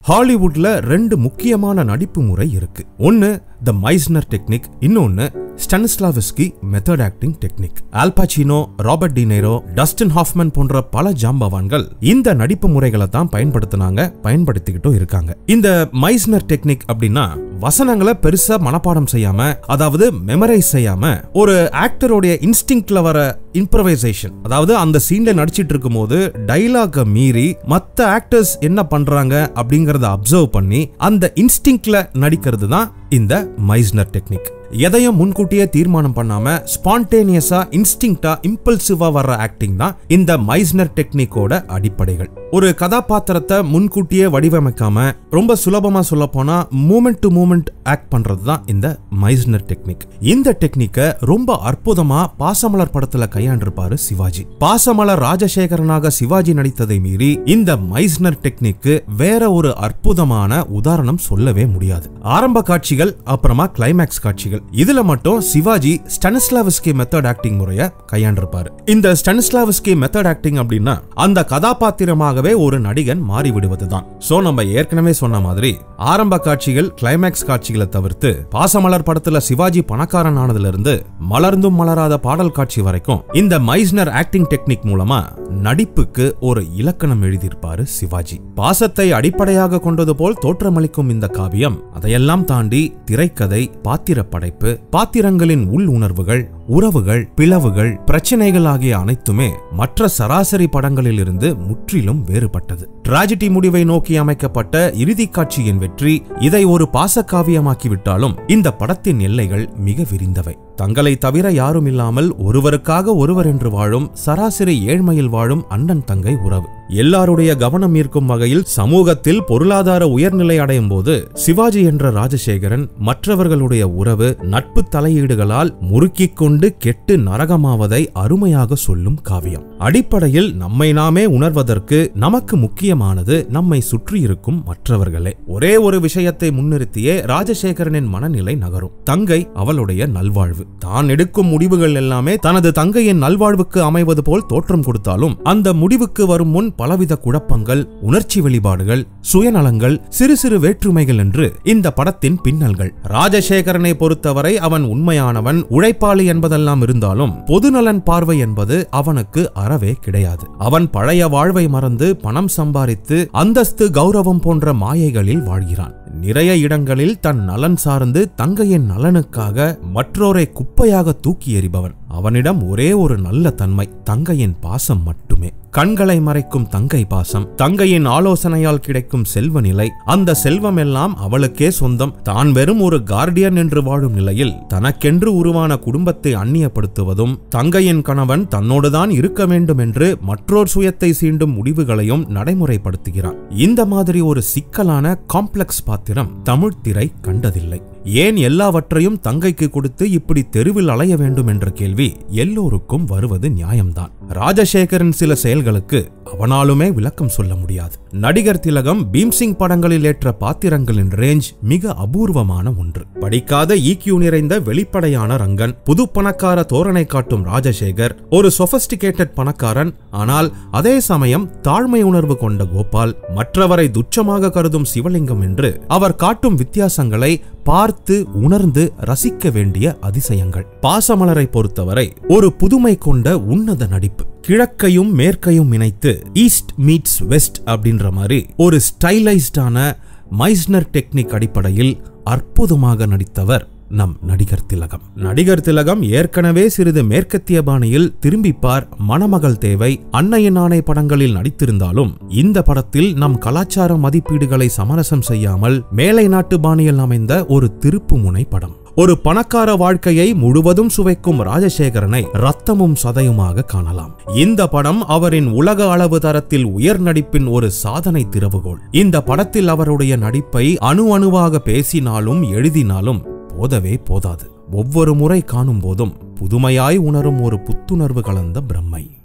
ஹாலிவுட்ல ரெண்டு முக்கியமான நடிப்பு முறை இருக்கு ஒன்னு த மைஸ்னர் டெக்னிக் இன்னொன்னு Stanislavski method acting technique Al Pacino Robert De Niro Dustin Hoffman போன்ற பல ஜாம்பவான்கள் இந்த நடிப்பு முறைகளை தான் பயன்படுத்தினாங்க பயன்படுத்திக்கிட்டும் இருக்காங்க இந்த மைஸ்னர் டெக்னிக் அப்படின்னா வசனங்களை பெருசா மனப்பாடம் செய்யாம அதாவது மெமரைஸ் செய்யாம ஒரு ஆக்டருடைய இன்ஸ்டிங்க்ட்ல வர இம்ப்ரவைசேஷன் அதாவது அந்த சீன்ல நடிச்சிட்டு இருக்கும்போது டைலாக மீறி மத்த ஆக்டர்ஸ் என்ன பண்றாங்க அப்படிங்கறத அப்சர்வ் பண்ணி அந்த இன்ஸ்டிங்க்ட்ல நடிக்கிறது தான் இந்த மைஸ்னர் டெக்னிக் எதையும் முன்கூட்டியே தீர்மானம் பண்ணாம ஸ்பான்டேனியஸா இன்ஸ்டிங்டா இம்பல்சிவா வர்ற ஆக்டிங் தான் இந்த மைஸ்னர் டெக்னிக்கோட அடிப்படைகள் ஒரு கதாபாத்திரத்தை முன்கூட்டியே வடிவமைக்காம ரொம்ப சுலபமா சொல்ல போனா மூமெண்ட் டு மூமெண்ட் ஆக்ட் பண்றது தான் இந்த மைஸ்னர் டெக்னிக் இந்த டெக்னிக்கை ரொம்ப அற்புதமா பாசமலர் படத்துல கையாண்டிருப்பாரு சிவாஜி பாசமலர் ராஜசேகரனாக சிவாஜி நடித்ததை மீறி இந்த மைஸ்னர் டெக்னிக்கு வேற ஒரு அற்புதமான உதாரணம் சொல்லவே முடியாது ஆரம்ப காட்சிகள் அப்புறமா கிளைமேக்ஸ் காட்சிகள் இதுல மட்டும் சிவாஜி ஸ்டனிஸ்லாவிஸ்கி மெத்தட் ஆக்டிங் முறைய கையாண்டிருப்பாரு இந்த ஸ்டனிஸ்லாவிஸ்கி மெத்தட் ஆக்டிங் அப்படின்னா அந்த கதாபாத்திரமாகவே ஒரு நடிகன் மாறி விடுவதுதான் சோ நம்ம ஏற்கனவே சொன்ன மாதிரி ஆரம்ப காட்சிகள் கிளைமேக்ஸ் காட்சிகளை தவிர்த்து பாசமலர் படத்துல சிவாஜி பணக்காரன் ஆனதுல இருந்து மலர்ந்தும் மலராத பாடல் காட்சி வரைக்கும் இந்த மைஸ்னர் ஆக்டிங் டெக்னிக் மூலமா நடிப்புக்கு ஒரு இலக்கணம் எழுதியிருப்பாரு சிவாஜி பாசத்தை அடிப்படையாக கொண்டது போல் தோற்றமளிக்கும் இந்த காவியம் அதையெல்லாம் தாண்டி திரைக்கதை பாத்திர படைப்பு பாத்திரங்களின் உள் உணர்வுகள் உறவுகள் பிளவுகள் பிரச்சனைகள் ஆகிய அனைத்துமே மற்ற சராசரி படங்களில் இருந்து முற்றிலும் வேறுபட்டது டிராஜடி முடிவை நோக்கி அமைக்கப்பட்ட இறுதி காட்சியின் வெற்றி இதை ஒரு பாசக்காவியமாக்கிவிட்டாலும் இந்த படத்தின் எல்லைகள் மிக விரிந்தவை தங்களை தவிர யாரும் இல்லாமல் ஒருவருக்காக ஒருவர் என்று வாழும் சராசரி ஏழ்மையில் வாழும் அண்ணன் தங்கை உறவு எல்லாருடைய கவனம் ஈர்க்கும் வகையில் சமூகத்தில் பொருளாதார உயர்நிலை அடையும் போது சிவாஜி என்ற ராஜசேகரன் மற்றவர்களுடைய உறவு நட்பு தலையீடுகளால் முறுக்கிக் கொண்டு கெட்டு நரகமாவதை அருமையாக சொல்லும் காவியம் அடிப்படையில் நம்மை நாமே உணர்வதற்கு நமக்கு முக்கியமானது நம்மை சுற்றியிருக்கும் மற்றவர்களே ஒரே ஒரு விஷயத்தை முன்னிறுத்தியே ராஜசேகரனின் மனநிலை நகரும் தங்கை அவளுடைய நல்வாழ்வு தான் எடுக்கும் முடிவுகள் எல்லாமே தனது தங்கையின் நல்வாழ்வுக்கு அமைவது போல் தோற்றம் கொடுத்தாலும் அந்த முடிவுக்கு வரும் முன் பலவித குழப்பங்கள் உணர்ச்சி வெளிப்பாடுகள் சுயநலங்கள் சிறு சிறு வேற்றுமைகள் என்று இந்த படத்தின் பின்னல்கள் ராஜசேகரனை பொறுத்தவரை அவன் உண்மையானவன் உழைப்பாளி என்பதெல்லாம் இருந்தாலும் பொதுநலன் பார்வை என்பது அவனுக்கு அறவே கிடையாது அவன் பழைய வாழ்வை மறந்து பணம் சம்பாதித்து அந்தஸ்து கௌரவம் போன்ற மாயைகளில் வாழ்கிறான் நிறைய இடங்களில் தன் நலன் சார்ந்து தங்கையின் நலனுக்காக மற்றோரை குப்பையாக தூக்கி எறிபவன் அவனிடம் ஒரே ஒரு நல்ல தன்மை தங்கையின் பாசம் மட்டுமே கண்களை மறைக்கும் தங்கை பாசம் தங்கையின் ஆலோசனையால் கிடைக்கும் செல்வ நிலை அந்த செல்வம் எல்லாம் அவளுக்கே சொந்தம் தான் வெறும் ஒரு கார்டியன் என்று வாழும் நிலையில் தனக்கென்று உருவான குடும்பத்தை அந்நியப்படுத்துவதும் தங்கையின் கணவன் தன்னோடுதான் இருக்க வேண்டும் என்று மற்றோர் சுயத்தை சீண்டும் முடிவுகளையும் நடைமுறைப்படுத்துகிறான் இந்த மாதிரி ஒரு சிக்கலான காம்ப்ளெக்ஸ் பாத்திரம் தமிழ் திரை கண்டதில்லை ஏன் எல்லாவற்றையும் தங்கைக்கு கொடுத்து இப்படி தெருவில் அலைய வேண்டும் என்ற கேள்வி எல்லோருக்கும் வருவது நியாயம்தான் ராஜசேகரன் சில செயல்களுக்கு அவனாலுமே விளக்கம் சொல்ல முடியாது நடிகர் திலகம் பீம்சிங் படங்களில் ஏற்ற பாத்திரங்களின் ரேஞ்ச் மிக அபூர்வமான ஒன்று படிக்காத ஈக்யூ நிறைந்த வெளிப்படையான ரங்கன் புது பணக்கார தோரணை காட்டும் ராஜசேகர் ஒரு சொபஸ்டிகேட்டட் பணக்காரன் ஆனால் அதே சமயம் தாழ்மை உணர்வு கொண்ட கோபால் மற்றவரை துச்சமாக கருதும் சிவலிங்கம் என்று அவர் காட்டும் வித்தியாசங்களை பார்த்து உணர்ந்து ரசிக்க வேண்டிய அதிசயங்கள் பாசமலரை பொறுத்தவரை ஒரு புதுமை கொண்ட உன்னத நடிப்பு கிழக்கையும் மேற்கையும் இணைத்து ஈஸ்ட் மீட்ஸ் வெஸ்ட் அப்படின்ற மாதிரி ஒரு ஸ்டைலைஸ்டான மைஸ்னர் டெக்னிக் அடிப்படையில் அற்புதமாக நடித்தவர் நம் நடிகர் திலகம் நடிகர் திலகம் ஏற்கனவே சிறிது மேற்கத்திய பாணியில் திரும்பிப்பார் மணமகள் தேவை அன்னையின் ஆணை படங்களில் நடித்திருந்தாலும் இந்த படத்தில் நம் கலாச்சார மதிப்பீடுகளை சமரசம் செய்யாமல் மேலை நாட்டு பாணியில் அமைந்த ஒரு திருப்புமுனை படம் ஒரு பணக்கார வாழ்க்கையை முழுவதும் சுவைக்கும் ராஜசேகரனை ரத்தமும் சதையுமாக காணலாம் இந்த படம் அவரின் உலக அளவு தரத்தில் உயர் நடிப்பின் ஒரு சாதனை திறவுகோல் இந்த படத்தில் அவருடைய நடிப்பை அணு அணுவாக பேசினாலும் எழுதினாலும் போதவே போதாது ஒவ்வொரு முறை காணும் போதும் புதுமையாய் உணரும் ஒரு புத்துணர்வு கலந்த பிரம்மை